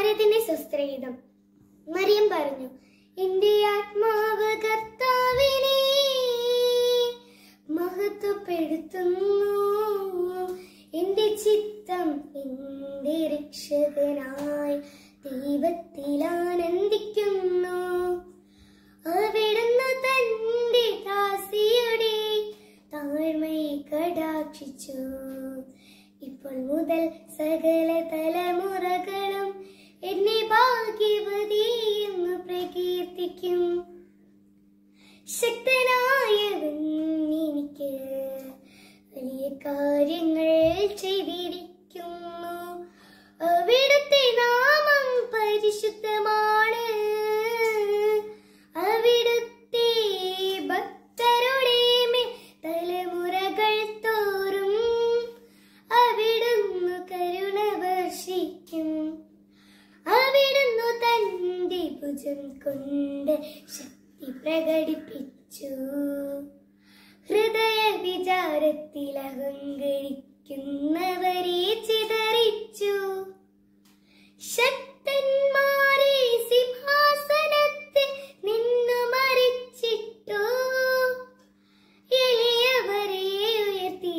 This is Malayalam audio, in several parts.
ഭാരതിന്റെ സ്വസ്ത്രഗീതം മറിയം പറഞ്ഞു എന്റെ ആത്മാവ് കർത്താവിനെ മഹത്വപ്പെടുത്തുന്നു എന്റെ ചിത്തം എന്റെ രക്ഷകനായി ദൈവത്തിൽ ആനന്ദിക്കുന്നു അവിടുന്ന് തന്റെ ദാസിയുടെ താഴ്മയെ കടാക്ഷിച്ചു ഇപ്പോൾ മുതൽ സകല തലമുറകളും എന്നെ ഭാഗ്യവതി എന്ന് പ്രകീർത്തിക്കും ശക്തനായവൻ എനിക്ക് വലിയ കാര്യങ്ങൾ ചെയ്തിരിക്കുന്നു അവിടുത്തെ നാമം പരിശുദ്ധമാണ് അവിടുത്തെ ഭക്തരുടെ മേൽ തലമുറകൾ തോറും അവിടുന്ന് കരുണ വർഷിക്കും അവിടുന്ന് തന്റെ ഭുജം കൊണ്ട് ശക്തി പ്രകടിപ്പിച്ചു ഹൃദയ വിചാരത്തിൽ അഹങ്കരിക്കുന്നവരെ ചിതറിച്ചു ശക്തന്മാരെ സിംഹാസനത്തിൽ നിന്നു മറിച്ചിട്ടു എളിയവരെ ഉയർത്തി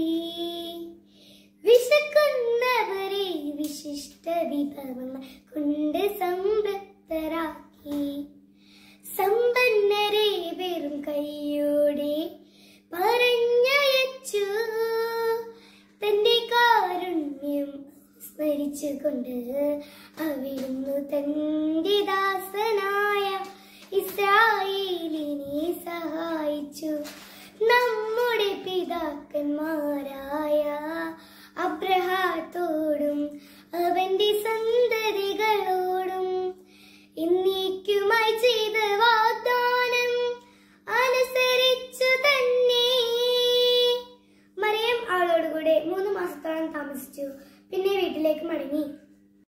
വിശക്കുന്നവരെ വിശിഷ്ട വിഭവങ്ങൾ കൊണ്ട് സംതൃപ്തരാക്കി സമ്പന്നരെ വെറും കൈയോടെ പറഞ്ഞയച്ചു തന്റെ കാരുണ്യം സ്മരിച്ചുകൊണ്ട് അവിടുന്ന് തന്റെ ദാസനായ ഇസ്രായേലിനെ സഹായിച്ചു നമ്മുടെ പിതാക്കന്മാരായ അബ്രഹാത്തോടും അവന്റെ സന്തതികളോടും എന്നേക്കുമായി ചെയ്ത വാഗ്ദാനം അനുസരിച്ചു തന്നെ മറിയം അവളോടുകൂടെ മൂന്ന് മാസത്തോളം താമസിച്ചു പിന്നെ വീട്ടിലേക്ക് മടങ്ങി